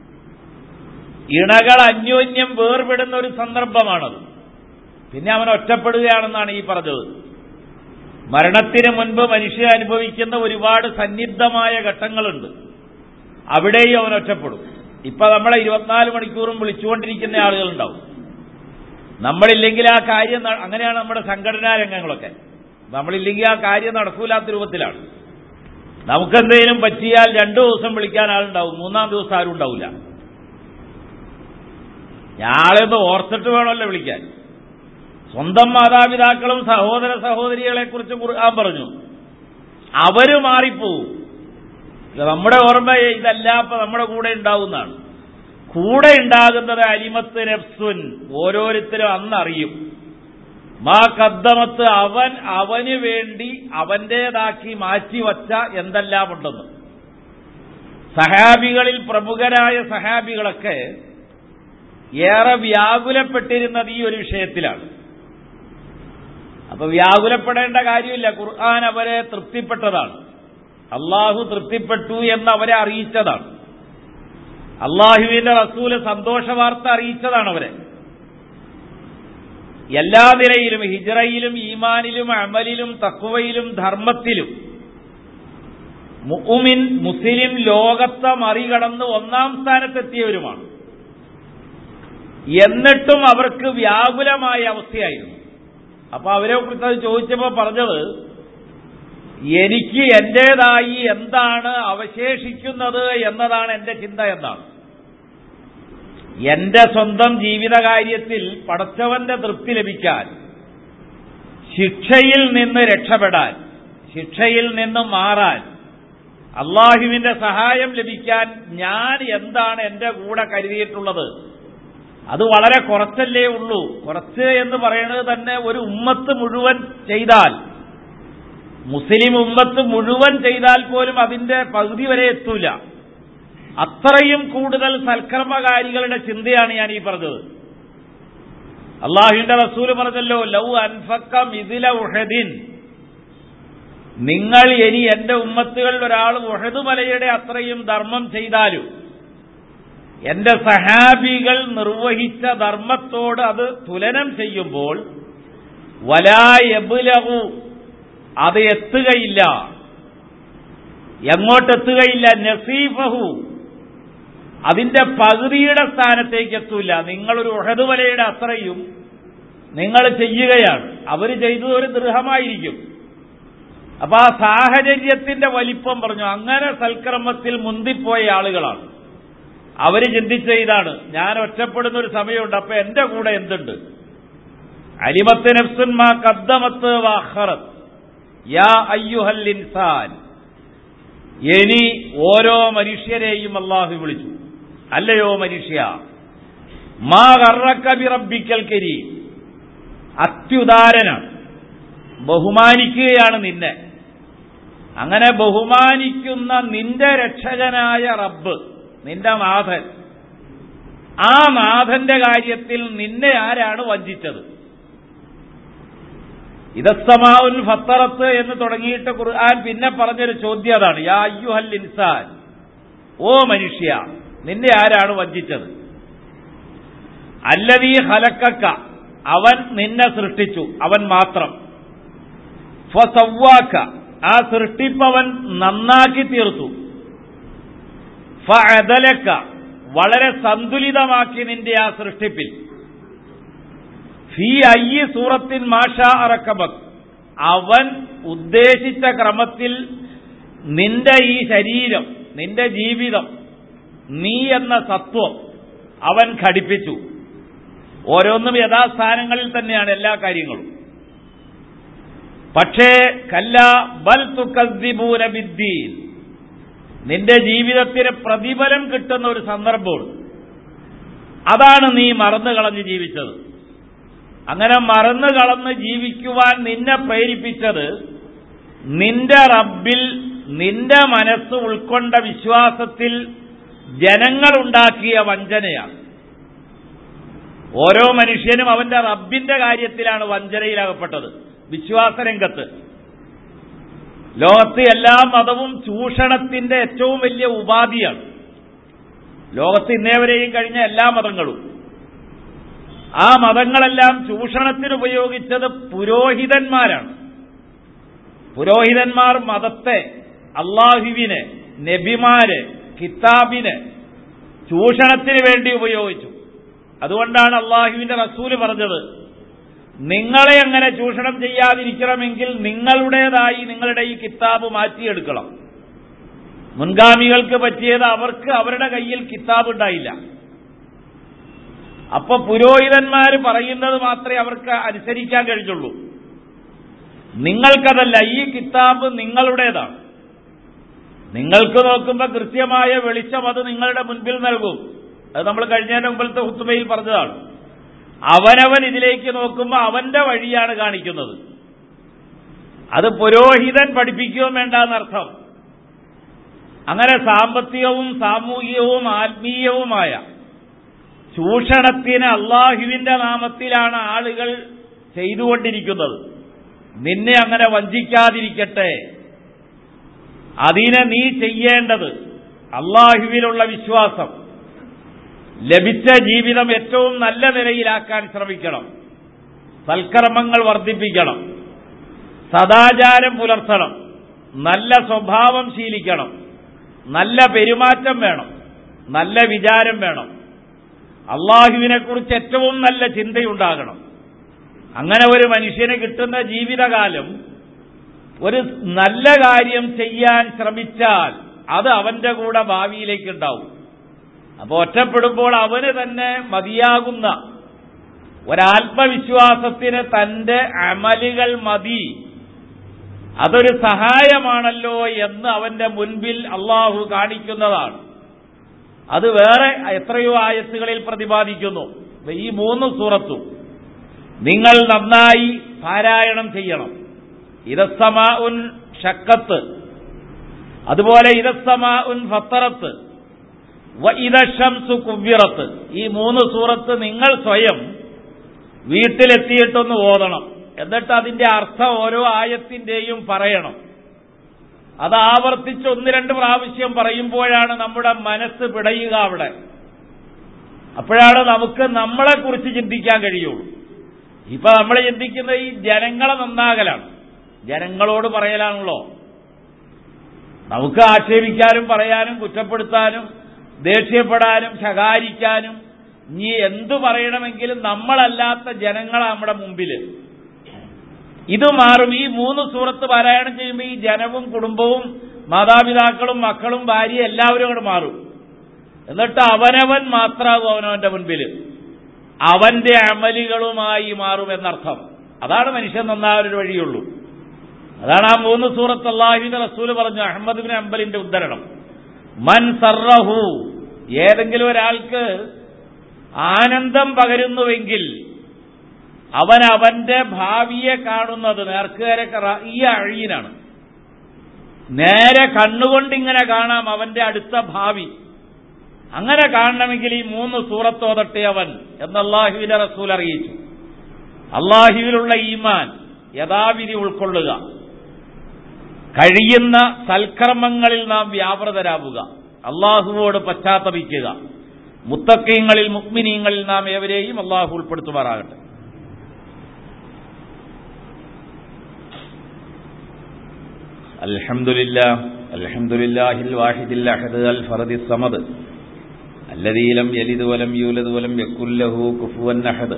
ഇണകൾ അന്യോന്യം വേർപെടുന്ന ഒരു സന്ദർഭമാണത് പിന്നെ അവൻ ഒറ്റപ്പെടുകയാണെന്നാണ് ഈ പറഞ്ഞത് മരണത്തിന് മുൻപ് മനുഷ്യ അനുഭവിക്കുന്ന ഒരുപാട് സന്നിഗ്ധമായ ഘട്ടങ്ങളുണ്ട് അവിടെയും അവൻ ഒറ്റപ്പെടും ഇപ്പൊ നമ്മളെ ഇരുപത്തിനാല് മണിക്കൂറും വിളിച്ചുകൊണ്ടിരിക്കുന്ന ആളുകളുണ്ടാവും നമ്മളില്ലെങ്കിൽ ആ കാര്യം ന- അങ്ങനെയാണ് നമ്മുടെ സംഘടനാ രംഗങ്ങളൊക്കെ നമ്മളില്ലെങ്കിൽ ആ കാര്യം നടക്കൂലാത്ത രൂപത്തിലാണ് നമുക്കെന്തെങ്കിലും പറ്റിയാൽ രണ്ടു ദിവസം വിളിക്കാൻ ആളുണ്ടാവും മൂന്നാം ദിവസം ആരും ഉണ്ടാവില്ല ഞാളെ ഒന്ന് ഓർത്തിട്ട് വേണമല്ലോ വിളിക്കാൻ സ്വന്തം മാതാപിതാക്കളും സഹോദര സഹോദരികളെ കുറിച്ച് ഖുർആൻ പറഞ്ഞു അവര് മാറിപ്പോവും ഇത് നമ്മുടെ ഓർമ്മ ഇതല്ല അപ്പൊ നമ്മുടെ കൂടെ ഉണ്ടാവുന്നതാണ് കൂടെ ഉണ്ടാകുന്നത് അലിമത്ത് നഫ്സുൻ ഓരോരുത്തരും അന്നറിയും മാ കദ്ദമത്ത് അവൻ അവന് വേണ്ടി അവന്റേതാക്കി മാറ്റിവച്ച എന്തെല്ലാം ഉണ്ടെന്ന് സഹാബികളിൽ പ്രമുഖരായ സഹാബികളൊക്കെ ഏറെ വ്യാകുലപ്പെട്ടിരുന്നത് ഈ ഒരു വിഷയത്തിലാണ് അപ്പൊ വ്യാകുലപ്പെടേണ്ട കാര്യമില്ല ഖുർആൻ അവരെ തൃപ്തിപ്പെട്ടതാണ് അള്ളാഹു തൃപ്തിപ്പെട്ടു എന്ന് അവരെ അറിയിച്ചതാണ് അള്ളാഹുവിന്റെ റസൂല് സന്തോഷ വാർത്ത അറിയിച്ചതാണ് അവരെ എല്ലാ നിലയിലും ഹിജറയിലും ഈമാനിലും അമലിലും തക്കുവയിലും ധർമ്മത്തിലും മുഅ്മിൻ മുസ്ലിം ലോകത്തെ മറികടന്ന് ഒന്നാം സ്ഥാനത്തെത്തിയവരുമാണ് എന്നിട്ടും അവർക്ക് വ്യാകുലമായ അവസ്ഥയായിരുന്നു അപ്പൊ അവരെ കുറിച്ച് അത് ചോദിച്ചപ്പോൾ പറഞ്ഞത് എനിക്ക് എന്റേതായി എന്താണ് അവശേഷിക്കുന്നത് എന്നതാണ് എന്റെ ചിന്ത എന്നാണ് എന്റെ സ്വന്തം ജീവിതകാര്യത്തിൽ പടച്ചവന്റെ തൃപ്തി ലഭിക്കാൻ ശിക്ഷയിൽ നിന്ന് രക്ഷപ്പെടാൻ ശിക്ഷയിൽ നിന്ന് മാറാൻ അള്ളാഹുവിന്റെ സഹായം ലഭിക്കാൻ ഞാൻ എന്താണ് എന്റെ കൂടെ കരുതിയിട്ടുള്ളത് അത് വളരെ കുറച്ചല്ലേ ഉള്ളൂ കുറച്ച് എന്ന് പറയുന്നത് തന്നെ ഒരു ഉമ്മത്ത് മുഴുവൻ ചെയ്താൽ മുസ്ലിം ഉമ്മത്ത് മുഴുവൻ ചെയ്താൽ പോലും അതിന്റെ പകുതി വരെ എത്തൂല അത്രയും കൂടുതൽ സൽക്കർമ്മകാരികളുടെ ചിന്തയാണ് ഞാൻ ഈ പറഞ്ഞത് അള്ളാഹുവിന്റെ റസൂല് പറഞ്ഞല്ലോ ലൗ അൻഫക്ക മിഥില ഉഹദിൻ നിങ്ങൾ ഇനി എന്റെ ഉമ്മത്തുകളിൽ ഒരാൾ ഉഹദ് മലയുടെ അത്രയും ധർമ്മം ചെയ്താലും എന്റെ സഹാബികൾ നിർവഹിച്ച ധർമ്മത്തോട് അത് തുലനം ചെയ്യുമ്പോൾ വലായബുലഹു അത് എത്തുകയില്ല എങ്ങോട്ടെത്തുകയില്ല നസീഫഹു അതിന്റെ പകുതിയുടെ സ്ഥാനത്തേക്ക് എത്തൂല നിങ്ങളൊരു ഉഹദുവലയുടെ അത്രയും നിങ്ങൾ ചെയ്യുകയാണ് അവർ ചെയ്തത് ഒരു ദൃഹമായിരിക്കും അപ്പൊ ആ സാഹചര്യത്തിന്റെ വലിപ്പം പറഞ്ഞു അങ്ങനെ സൽക്രമത്തിൽ മുന്തിപ്പോയ ആളുകളാണ് അവര് ചിന്തിച്ച ഇതാണ് ഞാൻ ഒറ്റപ്പെടുന്ന ഒരു സമയമുണ്ട് അപ്പൊ എന്റെ കൂടെ എന്തുണ്ട് അലിമത്ത് നഫ്സുൻ മാ കദ്ദമത്ത് വാഹറത്ത് യാ അയ്യുഹൽ ഇൻസാൻ ഇനി ഓരോ മനുഷ്യരെയും അള്ളാഹു വിളിച്ചു അല്ലയോ മനുഷ്യ മാ കറക്കബി റബ്ബിക്കൽ കരി അത്യുദാരനാണ് ബഹുമാനിക്കുകയാണ് നിന്നെ അങ്ങനെ ബഹുമാനിക്കുന്ന നിന്റെ രക്ഷകനായ റബ്ബ് നിന്റെ നാഥൻ ആ നാഥന്റെ കാര്യത്തിൽ നിന്നെ ആരാണ് വഞ്ചിച്ചത് ഇതസ്തമാവുൽ ഫത്തറത്ത് എന്ന് തുടങ്ങിയിട്ട് ഖുർആൻ പിന്നെ പറഞ്ഞൊരു ചോദ്യം അതാണ് യാ അയ്യുഹൽ ഇൻസാൻ ഓ മനുഷ്യ നിന്നെ ആരാണ് വഞ്ചിച്ചത് അല്ലതീ ഹലക്കക്ക അവൻ നിന്നെ സൃഷ്ടിച്ചു അവൻ മാത്രം ഫസവ്വാക്ക ആ സൃഷ്ടിപ്പവൻ നന്നാക്കി തീർത്തു ഫഅദലക്ക വളരെ സന്തുലിതമാക്കി നിന്റെ ആ സൃഷ്ടിപ്പിൽ ഫി അയ്യ സൂറത്തിൻ മാഷാ അറക്കബക് അവൻ ഉദ്ദേശിച്ച ക്രമത്തിൽ നിന്റെ ഈ ശരീരം നിന്റെ ജീവിതം നീ എന്ന സത്വം അവൻ ഘടിപ്പിച്ചു ഓരോന്നും യഥാസ്ഥാനങ്ങളിൽ തന്നെയാണ് എല്ലാ കാര്യങ്ങളും പക്ഷേ കല്ല ബൽ തുക്കദ്ദിബൂന ബിദ്ദീൻ നിന്റെ ജീവിതത്തിന് പ്രതിഫലം കിട്ടുന്ന ഒരു സന്ദർഭമുണ്ട് അതാണ് നീ മറന്നു കളഞ്ഞ് ജീവിച്ചത് അങ്ങനെ മറന്നു കളന്ന് ജീവിക്കുവാൻ നിന്നെ പ്രേരിപ്പിച്ചത് നിന്റെ റബ്ബിൽ നിന്റെ മനസ്സ് ഉൾക്കൊണ്ട വിശ്വാസത്തിൽ ജനങ്ങളുണ്ടാക്കിയ വഞ്ചനയാണ് ഓരോ മനുഷ്യനും അവന്റെ റബ്ബിന്റെ കാര്യത്തിലാണ് വഞ്ചനയിലകപ്പെട്ടത് വിശ്വാസരംഗത്ത് ലോകത്ത് എല്ലാ മതവും ചൂഷണത്തിന്റെ ഏറ്റവും വലിയ ഉപാധിയാണ് ലോകത്ത് ഇന്നേവരെയും കഴിഞ്ഞ എല്ലാ മതങ്ങളും ആ മതങ്ങളെല്ലാം ചൂഷണത്തിന് ഉപയോഗിച്ചത് പുരോഹിതന്മാരാണ് പുരോഹിതന്മാർ മതത്തെ അള്ളാഹുവിനെ നബിമാര് കിതാബിന് ചൂഷണത്തിന് വേണ്ടി ഉപയോഗിച്ചു അതുകൊണ്ടാണ് അള്ളാഹുവിന്റെ റസൂല് പറഞ്ഞത് നിങ്ങളെ അങ്ങനെ ചൂഷണം ചെയ്യാതിരിക്കണമെങ്കിൽ നിങ്ങളുടേതായി നിങ്ങളുടെ ഈ കിതാബ് മാറ്റിയെടുക്കണം മുൻഗാമികൾക്ക് പറ്റിയത് അവർക്ക് അവരുടെ കയ്യിൽ കിതാബ് ഉണ്ടായില്ല അപ്പൊ പുരോഹിതന്മാർ പറയുന്നത് മാത്രമേ അവർക്ക് അനുസരിക്കാൻ കഴിഞ്ഞുള്ളൂ നിങ്ങൾക്കതല്ല ഈ കിതാബ് നിങ്ങളുടേതാണ് നിങ്ങൾക്ക് നോക്കുമ്പോൾ കൃത്യമായ വെളിച്ചം അത് നിങ്ങളുടെ മുൻപിൽ നൽകും അത് നമ്മൾ കഴിഞ്ഞതിന്റെ മുമ്പിലത്തെ ഹുത്തുബയിൽ പറഞ്ഞതാണ് അവനവൻ ഇതിലേക്ക് നോക്കുമ്പോൾ അവന്റെ വഴിയാണ് കാണിക്കുന്നത് അത് പുരോഹിതൻ പഠിപ്പിക്കുകയും വേണ്ട എന്നർത്ഥം അങ്ങനെ സാമ്പത്തികവും സാമൂഹികവും ആത്മീയവുമായ ചൂഷണത്തിന് അള്ളാഹുവിന്റെ നാമത്തിലാണ് ആളുകൾ ചെയ്തുകൊണ്ടിരിക്കുന്നത് നിന്നെ അങ്ങനെ വഞ്ചിക്കാതിരിക്കട്ടെ അതിനെ നീ ചെയ്യേണ്ടത് അള്ളാഹുവിലുള്ള വിശ്വാസം ലഭിച്ച ജീവിതം ഏറ്റവും നല്ല നിലയിലാക്കാൻ ശ്രമിക്കണം സൽക്കർമ്മങ്ങൾ വർദ്ധിപ്പിക്കണം സദാചാരം പുലർത്തണം നല്ല സ്വഭാവം ശീലിക്കണം നല്ല പെരുമാറ്റം വേണം നല്ല വിചാരം വേണം അള്ളാഹുവിനെക്കുറിച്ച് ഏറ്റവും നല്ല ചിന്തയുണ്ടാകണം അങ്ങനെ ഒരു മനുഷ്യന് കിട്ടുന്ന ജീവിതകാലം ഒരു നല്ല കാര്യം ചെയ്യാൻ ശ്രമിച്ചാൽ അത് അവന്റെ കൂടെ ഭാവിയിലേക്ക് ഉണ്ടാവും അപ്പോൾ ഒറ്റപ്പെടുമ്പോൾ അവന് തന്നെ മതിയാകുന്ന ഒരാത്മവിശ്വാസത്തിന് തന്റെ അമലുകൾ മതി അതൊരു സഹായമാണല്ലോ എന്ന് അവന്റെ മുൻപിൽ അള്ളാഹു കാണിക്കുന്നതാണ് അത് വേറെ എത്രയോ ആയത്തുകളിൽ പ്രതിപാദിക്കുന്നു ഈ മൂന്ന് സൂറത്തും നിങ്ങൾ നന്നായി പാരായണം ചെയ്യണം ഇതസ്സമാ ഉൻ ഷക്കത്ത് അതുപോലെ ഇതസ്സമാ ഉൻ ഫത്തറത്ത് വ ഇതഷംസു കുവ്വിറത്ത് ഈ മൂന്ന് സൂറത്ത് നിങ്ങൾ സ്വയം വീട്ടിലെത്തിയിട്ടൊന്ന് ഓതണം എന്നിട്ട് അതിന്റെ അർത്ഥം ഓരോ ആയത്തിന്റെയും പറയണം അത് ആവർത്തിച്ച് ഒന്ന് രണ്ട് പ്രാവശ്യം പറയുമ്പോഴാണ് നമ്മുടെ മനസ്സ് പിടയുക അവിടെ അപ്പോഴാണ് നമുക്ക് നമ്മളെ കുറിച്ച് ചിന്തിക്കാൻ കഴിയുള്ളൂ ഇപ്പൊ നമ്മൾ ചിന്തിക്കുന്ന ഈ ജനങ്ങളെ നന്നാകലാണ് ജനങ്ങളോട് പറയലാണല്ലോ നമുക്ക് ആക്ഷേപിക്കാനും പറയാനും കുറ്റപ്പെടുത്താനും ദേഷ്യപ്പെടാനും ശകാരിക്കാനും ഇനി എന്തു പറയണമെങ്കിലും നമ്മളല്ലാത്ത ജനങ്ങളാ നമ്മുടെ മുമ്പിൽ ഇത് മാറും ഈ മൂന്ന് സൂറത്ത് പാരായണം ചെയ്യുമ്പോൾ ഈ ജനവും കുടുംബവും മാതാപിതാക്കളും മക്കളും ഭാര്യ എല്ലാവരും അങ്ങോട്ട് മാറും എന്നിട്ട് അവനവൻ മാത്രമാകും അവനവന്റെ മുൻപിൽ അവന്റെ അമലുകളുമായി മാറും എന്നർത്ഥം അതാണ് മനുഷ്യൻ നന്നാവൊരു വഴിയുള്ളൂ അതാണ് ആ മൂന്ന് സൂറത്ത് അള്ളാഹിന്റെ റസൂല് പറഞ്ഞു അഹമ്മദ് ബിൻ അമ്പലിന്റെ ഉദ്ധരണം മൻ സർറഹു ഏതെങ്കിലും ഒരാൾക്ക് ആനന്ദം പകരുന്നുവെങ്കിൽ അവൻ അവന്റെ ഭാവിയെ കാണുന്നത് നേർക്കുകാരെ ഈ അഴീനാണ് നേരെ കണ്ണുകൊണ്ട് ഇങ്ങനെ കാണാം അവന്റെ അടുത്ത ഭാവി അങ്ങനെ കാണണമെങ്കിൽ ഈ മൂന്ന് സൂറത്തോതട്ടെ അവൻ എന്നല്ലാഹുവിന്റെ റസൂൽ അറിയിച്ചു അള്ളാഹുവിലുള്ള ഈമാൻ യഥാവിധി ഉൾക്കൊള്ളുക കഴിയുന്ന സൽക്കർമ്മങ്ങളിൽ നാം വ്യാപൃതരാവുക അള്ളാഹുവോട് പശ്ചാത്തപിക്കുക മുത്തക്കീങ്ങളിൽ മുക്മിനീങ്ങളിൽ നാം ഏവരെയും അള്ളാഹു ഉൾപ്പെടുത്തുമാറാകട്ടെ الحمد لله الحمد لله الواحد الأحد الفرد الصمد الذي لم يلد ولم يولد ولم يكن له كفوا أحد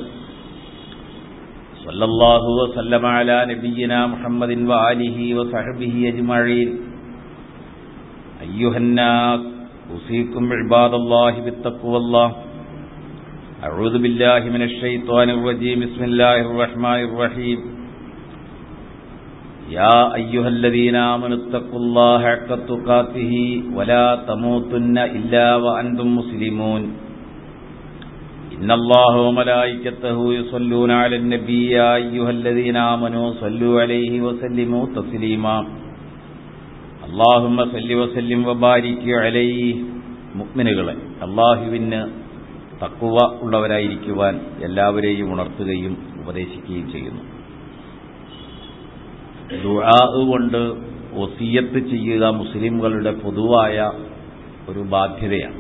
صلى الله وسلم على نبينا محمد وآله وصحبه أجمعين أيها الناس أوصيكم عباد الله بالتقوى الله أعوذ بالله من الشيطان الرجيم بسم الله الرحمن الرحيم يا أيها الذين آمنوا اتقوا الله حق تقاته ولا تموتن إلا وأنتم مسلمون إن الله وملائكته يصلون على النبي يا أيها الذين آمنوا صلوا عليه وسلموا تسليما اللهم صل وسلم وبارك عليه മുഅ്മിനുകളെ അള്ളാഹുവിന് തക്കുവ ഉള്ളവരായിരിക്കുവാൻ എല്ലാവരെയും ഉണർത്തുകയും ഉപദേശിക്കുകയും ചെയ്യുന്നു ദുആ കൊണ്ട് ഒസിയത്ത് ചെയ്യുക മുസ്ലിംകളുടെ പൊതുവായ ഒരു ബാധ്യതയാണ്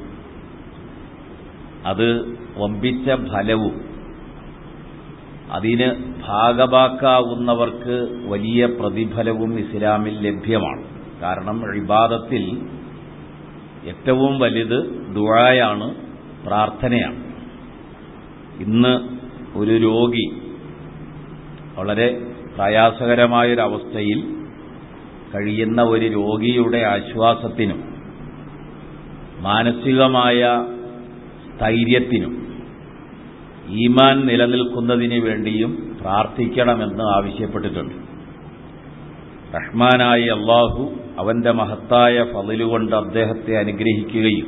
അത് വമ്പിച്ച ഫലവും അതിന് ഭാഗമാക്കാവുന്നവർക്ക് വലിയ പ്രതിഫലവും ഇസ്ലാമിൽ ലഭ്യമാണ് കാരണം ഇബാദത്തിൽ ഏറ്റവും വലുത് ദുഴായാണ് പ്രാർത്ഥനയാണ് ഇന്ന് ഒരു രോഗി വളരെ പ്രയാസകരമായൊരവസ്ഥയിൽ കഴിയുന്ന ഒരു രോഗിയുടെ ആശ്വാസത്തിനും മാനസികമായ സ്ഥൈര്യത്തിനും ഈമാൻ നിലനിൽക്കുന്നതിന് വേണ്ടിയും പ്രാർത്ഥിക്കണമെന്ന് ആവശ്യപ്പെട്ടിട്ടുണ്ട് റഹ്മാനായ അള്ളാഹു അവന്റെ മഹത്തായ ഫതിലുകൊണ്ട് അദ്ദേഹത്തെ അനുഗ്രഹിക്കുകയും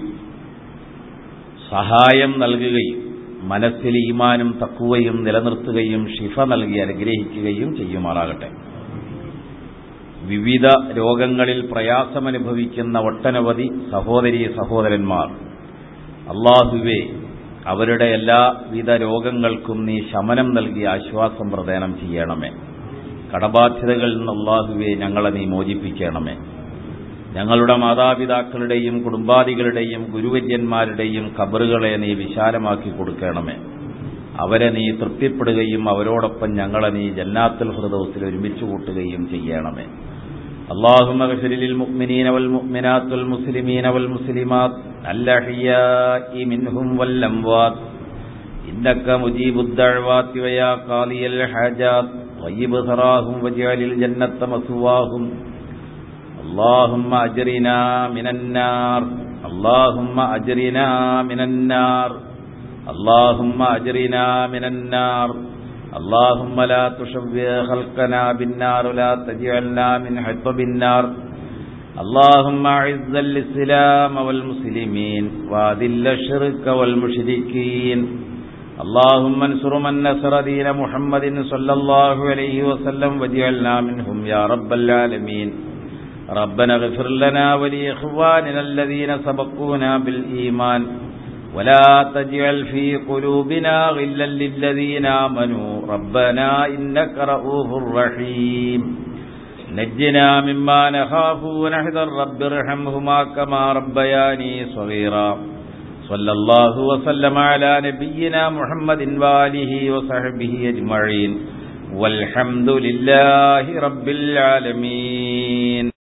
സഹായം നൽകുകയും മനസ്സിൽ ഈമാനും തക്കുവയും നിലനിർത്തുകയും ഷിഫ നൽകി അനുഗ്രഹിക്കുകയും ചെയ്യുമാറാകട്ടെ വിവിധ രോഗങ്ങളിൽ പ്രയാസമനുഭവിക്കുന്ന ഒട്ടനവധി സഹോദരീ സഹോദരന്മാർ അള്ളാഹുവെ അവരുടെ എല്ലാവിധ രോഗങ്ങൾക്കും നീ ശമനം നൽകി ആശ്വാസം പ്രദാനം ചെയ്യണമേ കടബാധ്യതകളിൽ നിന്ന് അള്ളാഹുവെ ഞങ്ങളെ നീ മോചിപ്പിക്കണമേ ഞങ്ങളുടെ മാതാപിതാക്കളുടെയും കുടുംബാദികളുടെയും ഗുരുവര്യന്മാരുടെയും കബറുകളെ നീ വിശാലമാക്കി കൊടുക്കണമേ അവരെ നീ തൃപ്തിപ്പെടുകയും അവരോടൊപ്പം ഞങ്ങളെ നീ ജന്നാത്തുൽ ഹൃദവത്തിൽ ഒരുമിച്ച് കൂട്ടുകയും ചെയ്യണമേ اللهم اغفر للمؤمنين والمؤمنات والمسلمين والمسلمات الأحياء منهم والأموات إنك مجيب الدعوات ويا قاضي الحاجات طيب ثراهم واجعل الجنة مثواهم اللهم أجرنا من النار اللهم أجرنا من النار اللهم أجرنا من النار اللهم لا تشوه خلقنا بالنار لا تجعلنا من حطب النار اللهم أعز الإسلام والمسلمين وأذل الشرك والمشركين اللهم انصر من نصر دين محمد صلى الله عليه وسلم واجعلنا منهم يا رب العالمين ربنا اغفر لنا ولإخواننا الذين سبقونا بالإيمان ولا تجعل في قلوبنا غلا للذين آمنوا ربنا إنك رؤوف رحيم نجنا مما نخاف ونحذر رب ارحمهما كما ربياني صغيرا صلى الله وسلم على نبينا محمد وآله وصحبه أجمعين والحمد لله رب العالمين